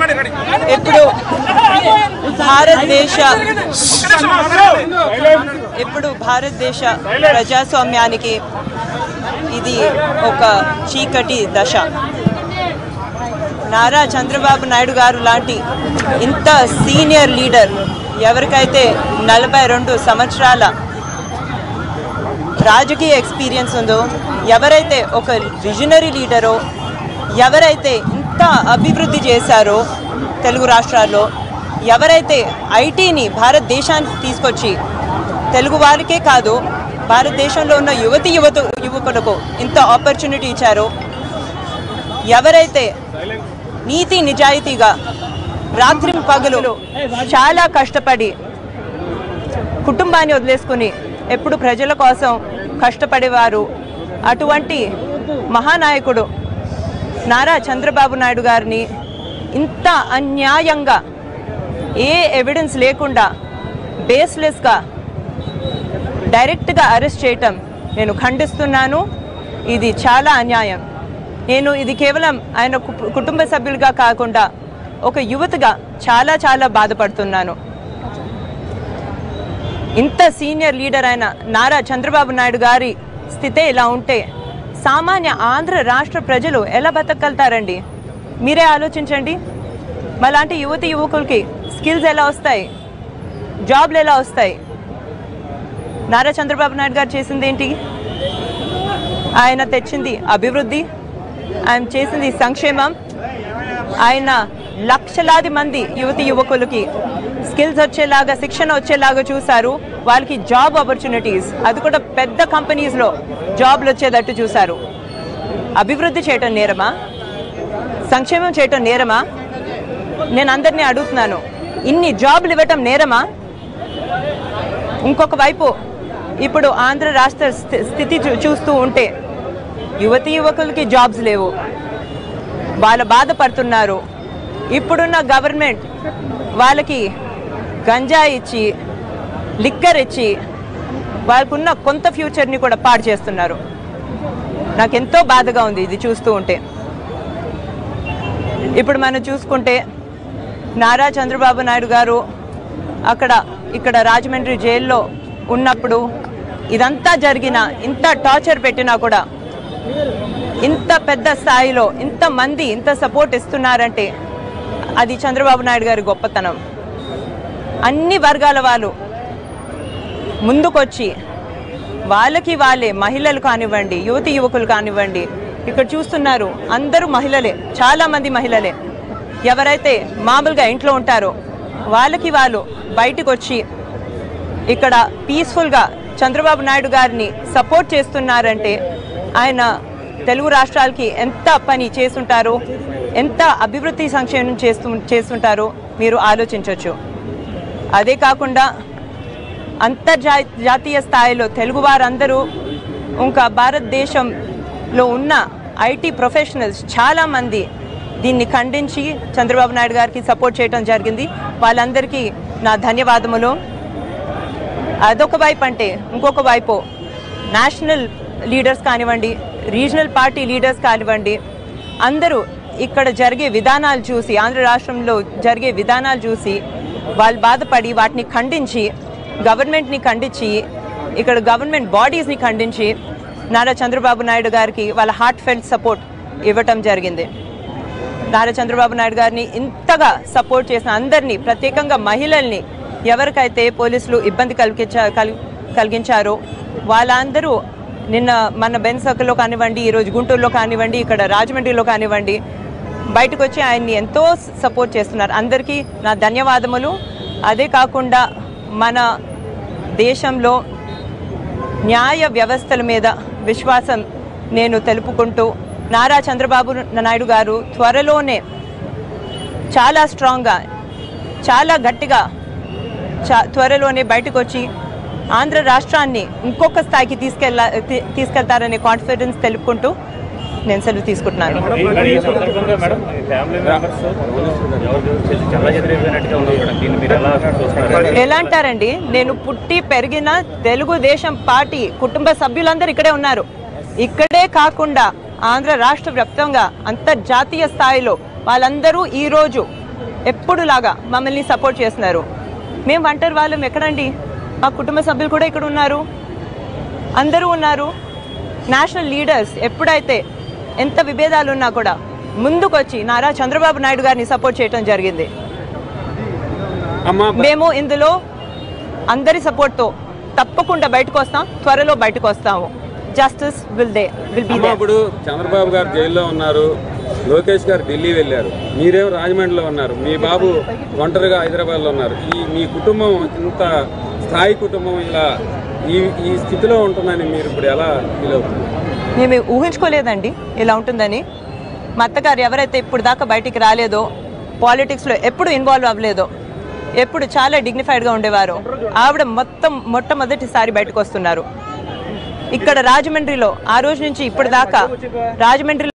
ఇప్పుడు భారతదేశ ఇప్పుడు భారతదేశ ప్రజాస్వామ్యానికి ఇది ఒక చీకటి దశ నారా చంద్రబాబు నాయుడు గారు లాంటి ఇంత సీనియర్ లీడర్ ఎవరికైతే నలభై రెండు సంవత్సరాల రాజకీయ ఎక్స్పీరియన్స్ ఉందో ఎవరైతే ఒక విజనరీ లీడరో ఎవరైతే ఇంత అభివృద్ధి చేశారో తెలుగు రాష్ట్రాల్లో ఎవరైతే ఐటీని భారతదేశానికి తీసుకొచ్చి తెలుగు వారికే కాదు భారతదేశంలో ఉన్న యువతి యువత యువకులకు ఇంత ఆపర్చునిటీ ఇచ్చారో ఎవరైతే నీతి నిజాయితీగా రాత్రి పగలు చాలా కష్టపడి కుటుంబాన్ని వదిలేసుకుని ఎప్పుడు ప్రజల కోసం కష్టపడేవారు అటువంటి మహానాయకుడు నారా చంద్రబాబు నాయుడు గారిని ఇంత అన్యాయంగా ఏ ఎవిడెన్స్ లేకుండా బేస్లెస్గా డైరెక్ట్గా అరెస్ట్ చేయటం నేను ఖండిస్తున్నాను ఇది చాలా అన్యాయం నేను ఇది కేవలం ఆయన కు- కుటుంబ సభ్యులుగా కాకుండా ఒక యువతగా చాలా చాలా బాధపడుతున్నాను ఇంత సీనియర్ లీడర్ అయిన నారా చంద్రబాబు నాయుడు గారి స్థితే ఇలా ఉంటే సామాన్య ఆంధ్ర రాష్ట్ర ప్రజలు ఎలా బతకగలుగుతారండి మీరే ఆలోచించండి మలాంటి యువతి యువకులకి స్కిల్స్ ఎలా వస్తాయి జాబ్లు ఎలా వస్తాయి నారా చంద్రబాబు నాయుడు గారు చేసింది ఏంటి ఆయన తెచ్చింది అభివృద్ధి ఆయన చేసింది సంక్షేమం ఆయన లక్షలాది మంది యువతి యువకులకి స్కిల్స్ వచ్చేలాగా శిక్షణ వచ్చేలాగా చూశారు వాళ్ళకి జాబ్ ఆపర్చునిటీస్ అది కూడా పెద్ద కంపెనీస్లో జాబ్లు వచ్చేటట్టు చూశారు అభివృద్ధి చేయటం నేరమా సంక్షేమం చేయటం నేరమా నేను అందరినీ అడుగుతున్నాను ఇన్ని జాబ్లు ఇవ్వటం నేరమా ఇంకొక వైపు ఇప్పుడు ఆంధ్ర రాష్ట్ర స్థి- స్థితి చూ- చూస్తూ ఉంటే యువతి యువకులకి జాబ్స్ లేవు వాళ్ళ బాధపడుతున్నారు ఇప్పుడున్న గవర్నమెంట్ వాళ్ళకి గంజా ఇచ్చి లిక్కర్ ఇచ్చి వాళ్ళకున్న కొంత ఫ్యూచర్ని కూడా పాడు చేస్తున్నారు నాకెంతో బాధగా ఉంది ఇది చూస్తూ ఉంటే ఇప్పుడు మనం చూసుకుంటే నారా చంద్రబాబు నాయుడు గారు అక్కడ ఇక్కడ రాజమండ్రి జైల్లో ఉన్నప్పుడు ఇదంతా జరిగిన ఇంత టార్చర్ పెట్టినా కూడా ఇంత పెద్ద స్థాయిలో ఇంత మంది ఇంత సపోర్ట్ ఇస్తున్నారంటే అది చంద్రబాబు నాయుడు గారి గొప్పతనం అన్ని వర్గాల వాళ్ళు ముందుకొచ్చి వాళ్ళకి వాళ్ళే మహిళలు కానివ్వండి యువతి యువకులు కానివ్వండి ఇక్కడ చూస్తున్నారు అందరూ మహిళలే చాలా మంది మహిళలే ఎవరైతే మామూలుగా ఇంట్లో ఉంటారో వాళ్ళకి వాళ్ళు బయటకు వచ్చి ఇక్కడ పీస్ఫుల్గా చంద్రబాబు నాయుడు గారిని సపోర్ట్ చేస్తున్నారంటే ఆయన తెలుగు రాష్ట్రాలకి ఎంత పని చేస్తుంటారో ఎంత అభివృద్ధి సంక్షేమం చేస్తూ చేస్తుంటారో మీరు ఆలోచించవచ్చు అదే కాకుండా అంతర్జా జాతీయ స్థాయిలో తెలుగు వారందరూ ఇంకా భారతదేశంలో ఉన్న ఐటీ ప్రొఫెషనల్స్ చాలామంది దీన్ని ఖండించి చంద్రబాబు నాయుడు గారికి సపోర్ట్ చేయడం జరిగింది వాళ్ళందరికీ నా ధన్యవాదములు అదొక వైపు అంటే ఇంకొక వైపు నేషనల్ లీడర్స్ కానివ్వండి రీజనల్ పార్టీ లీడర్స్ కానివ్వండి అందరూ ఇక్కడ జరిగే విధానాలు చూసి ఆంధ్ర రాష్ట్రంలో జరిగే విధానాలు చూసి వాళ్ళు బాధపడి వాటిని ఖండించి గవర్నమెంట్ని ఖండించి ఇక్కడ గవర్నమెంట్ బాడీస్ని ఖండించి నారా చంద్రబాబు నాయుడు గారికి వాళ్ళ హార్ట్ ఫెల్ట్ సపోర్ట్ ఇవ్వటం జరిగింది నారా చంద్రబాబు నాయుడు గారిని ఇంతగా సపోర్ట్ చేసిన అందరినీ ప్రత్యేకంగా మహిళల్ని ఎవరికైతే పోలీసులు ఇబ్బంది కలిగించా కల్- కలిగించారో వాళ్ళందరూ నిన్న మన బెన్ సర్కిల్లో కానివ్వండి ఈరోజు గుంటూరులో కానివ్వండి ఇక్కడ రాజమండ్రిలో కానివ్వండి బయటకు వచ్చి ఆయన్ని ఎంతో సపోర్ట్ చేస్తున్నారు అందరికీ నా ధన్యవాదములు అదే కాకుండా మన దేశంలో న్యాయ వ్యవస్థల మీద విశ్వాసం నేను తెలుపుకుంటూ నారా చంద్రబాబు నాయుడు గారు త్వరలోనే చాలా స్ట్రాంగ్గా చాలా గట్టిగా చా త్వరలోనే బయటకు వచ్చి ఆంధ్ర రాష్ట్రాన్ని ఇంకొక స్థాయికి తీసుకెళ్ళ తీ- తీసుకెళ్తారనే కాన్ఫిడెన్స్ తెలుపుకుంటూ నేను సెలవు తీసుకుంటున్నాను ఈ సందర్భంగా మేడం ఈ ఫ్యామిలీ మెంబర్స్ ఎవరు చేసి చాలా ఎదురైపోయినట్టుగా ఉన్నారు మేడం దీన్ని మీరు ఎలా చూస్తున్నారు ఎలా అంటారండి నేను పుట్టి పెరిగిన తెలుగుదేశం పార్టీ కుటుంబ సభ్యులందరూ ఇక్కడే ఉన్నారు ఇక్కడే కాకుండా ఆంధ్ర రాష్ట్ర వ్యాప్తంగా అంతర్జాతీయ స్థాయిలో వాళ్ళందరూ ఈరోజు ఎప్పుడు లాగా మమ్మల్ని సపోర్ట్ చేస్తున్నారు మేము ఒంటరి వాళ్ళం ఎక్కడండి మా కుటుంబ సభ్యులు కూడా ఇక్కడ ఉన్నారు అందరూ ఉన్నారు నేషనల్ లీడర్స్ ఎప్పుడైతే ఎంత విభేదాలు ఉన్నా కూడా ముందుకొచ్చి నారా చంద్రబాబు నాయుడు గారిని సపోర్ట్ చేయడం జరిగింది అమ్మా మేము ఇందులో అందరి సపోర్ట్తో తప్పకుండా బయటకు వస్తాం త్వరలో బయటకు వస్తాము justice will they will be అమ్మా దే ఇప్పుడు చంద్రబాబు గారు జైల్లో ఉన్నారు లోకేష్ గారు ఢిల్లీ వెళ్ళారు మీరేమో రాజమండ్రిలో ఉన్నారు మీ బాబు ఒంటరిగా హైదరాబాద్లో ఉన్నారు ఈ మీ కుటుంబం ఇంత స్థాయి కుటుంబం ఇలా ఈ ఈ స్థితిలో ఉంటుందని మీరు ఇప్పుడు ఎలా ఫీల్ అవుతుంది మేము ఊహించుకోలేదండి ఇలా ఉంటుందని మా అత్తగారు ఎవరైతే ఇప్పుడు దాకా బయటికి రాలేదో పాలిటిక్స్లో ఎప్పుడు ఇన్వాల్వ్ అవ్వలేదో ఎప్పుడు చాలా డిగ్నిఫైడ్గా ఉండేవారు ఆవిడ మొత్తం మొట్టమొదటిసారి బయటకు వస్తున్నారు ఇక్కడ రాజమండ్రిలో ఆ రోజు నుంచి ఇప్పుడు దాకా రాజమండ్రిలో